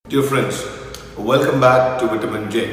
Dear friends, welcome back to Vitamin J.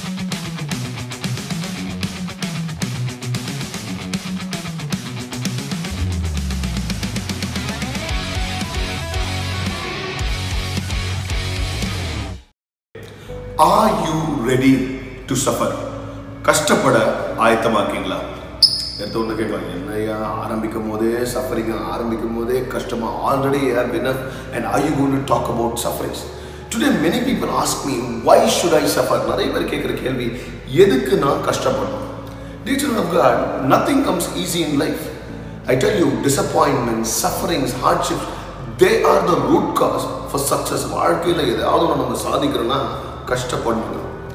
Are you ready to suffer? கஷ்டப்பட ஆயத்தமா இருக்கீங்களா எடுத்த ஒன்று கேட்கலாம் என்னையா ஆரம்பிக்கும் போதே சஃபரிங் ஆரம்பிக்கும் போதே கஷ்டமா already have enough and are you going to talk about sufferings today many people ask me why should I suffer நிறைய பேர் கேட்குற கேள்வி எதுக்கு நான் கஷ்டப்படணும் Dear children of God, nothing comes easy in life. I tell you, disappointments, sufferings, hardships, they are the root cause for success. வாழ்க்கையில் ஏதாவது ஒன்று நம்ம சாதிக்கிறோன்னா கஷ்டப்படணும்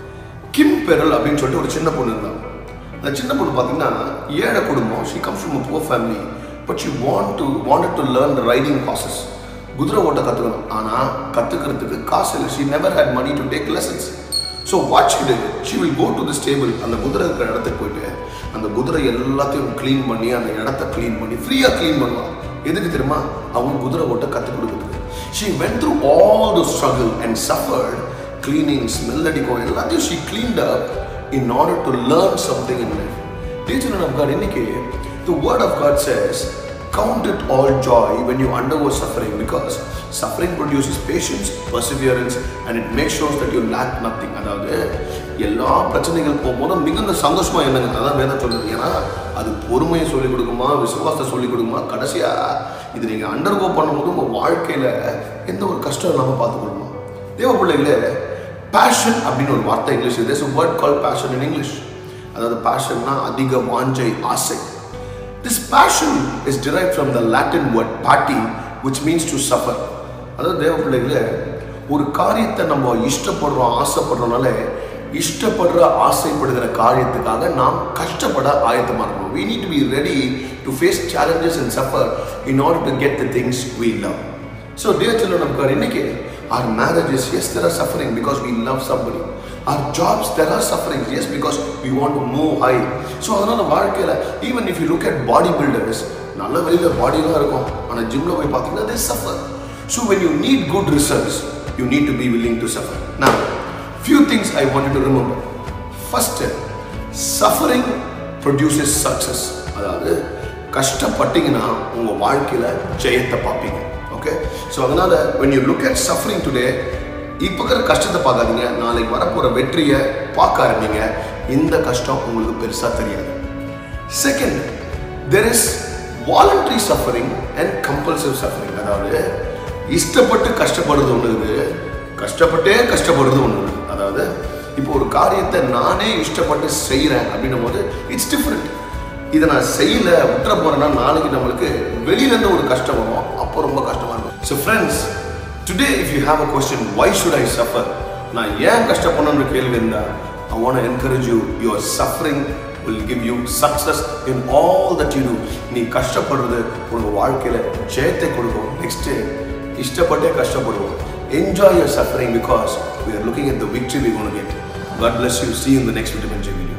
கிம் பெரல் அப்படின்னு சொல்லிட்டு ஒரு சின்ன பொண்ணு இருந்தாங்க அந்த சின்ன பொண்ணு பார்த்தீங்கன்னா ஏழை குடும்பம் she comes from poor family but she want to wanted to learn riding process குதிரை ஓட்ட கற்றுக்கணும் ஆனால் கற்றுக்கிறதுக்கு காசு இல்லை she never had money to take lessons so watch it she will go to this stable அந்த குதிரை இருக்கிற இடத்துக்கு போயிட்டு அந்த குதிரை எல்லாத்தையும் க்ளீன் பண்ணி அந்த இடத்த க்ளீன் பண்ணி ஃப்ரீயாக க்ளீன் பண்ணுவான் எதுக்கு தெரியுமா அவங்க குதிரை ஓட்ட கற்றுக் கொடுக்குறதுக்கு she went through all the struggle and suffered cleaning smell அடிக்கும் எல்லாத்தையும் she cleaned up in order to learn something in life teacher of God இன்னைக்கு the word of God says count it all joy when you undergo suffering because suffering produces patience, perseverance, and it makes sure that you lack nothing. அதாவது எல்லா பிரச்சனைகள் போகும்போது மிகுந்த சந்தோஷமா என்னங்க அதான் வேதம் சொல்லுது ஏன்னா அது பொறுமையை சொல்லிக் கொடுக்குமா விசுவாசத்தை சொல்லிக் கொடுக்குமா கடைசியா இது நீங்க அண்டர்கோ பண்ணும்போது உங்க வாழ்க்கையில எந்த ஒரு கஷ்டம் இல்லாம பார்த்துக்கொள்ளணும் தேவ பிள்ளைகளே பேஷன் அப்படின்னு ஒரு வார்த்தை English these word call passion in English அதாவது பேஷன்னா அதிக வாஞ்சை ஆசை This passion is derived from the Latin word pati, which means to suffer. அதாவது தேவ பிள்ளைகளே ஒரு காரியத்தை நம்ம இஷ்டப்படுறோம் ஆசைப்படுறோம்னால இஷ்டப்படுற ஆசைப்படுகிற காரியத்துக்காக நாம் கஷ்டப்பட ஆயத்தமாக இருக்கணும் we need to be ready to face challenges and suffer in order to get the things we love so dear children of God இன்னைக்கு our marriages yes there are suffering because we love somebody our jobs there are sufferings yes because we want to move high so அதனால வாழ்க்கையில் even if you look at body builders நல்ல வெளியில் பாடிலாம் இருக்கும் ஆனால் ஜிம்மில் போய் பார்த்தீங்கன்னா they suffer so when you need good results you need to be willing to suffer now few things I want you to remember first suffering produces success அதாவது கஷ்டப்பட்டீங்கன்னா உங்கள் வாழ்க்கையில் ஜெயத்தை பார்ப்பீங்க ஓகே ஸோ அதனால when you look at suffering today இப்போ இருக்கிற கஷ்டத்தை பார்க்காதீங்க நாளைக்கு வரப்போகிற வெற்றியை பார்க்க ஆரம்பிங்க இந்த கஷ்டம் உங்களுக்கு பெருசாக தெரியாது second there is voluntary suffering and compulsive suffering அதாவது இஷ்டப்பட்டு கஷ்டப்படுறது ஒன்று இருக்குது கஷ்டப்பட்டே கஷ்டப்படுறது ஒன்று இருக்குது அதாவது இப்போ ஒரு காரியத்தை நானே இஷ்டப்பட்டு செய்கிறேன் அப்படின்னும் போது இட்ஸ் டிஃப்ரெண்ட் இதை நான் செய்யல விட்டுற போறேன்னா நாளைக்கு நம்மளுக்கு வெளியிலேருந்து ஒரு கஷ்டம் வரும் அப்போ ரொம்ப கஷ்டமாக இருக்கும் so friends today if you have a question why should I suffer நான் ஏன் கஷ்டப்படணுன்ற கேள்வி இருந்தால் I want encourage you your suffering will give you success in all that you do நீ கஷ்டப்படுறது உங்கள் வாழ்க்கையில் ஜெயத்தை கொடுக்கும் நெக்ஸ்ட்டு இஷ்டப்பட்டே கஷ்டப்படுவோம் enjoy your suffering because we are looking at the victory we gonna get God bless you. See you in the next Vitamin J video.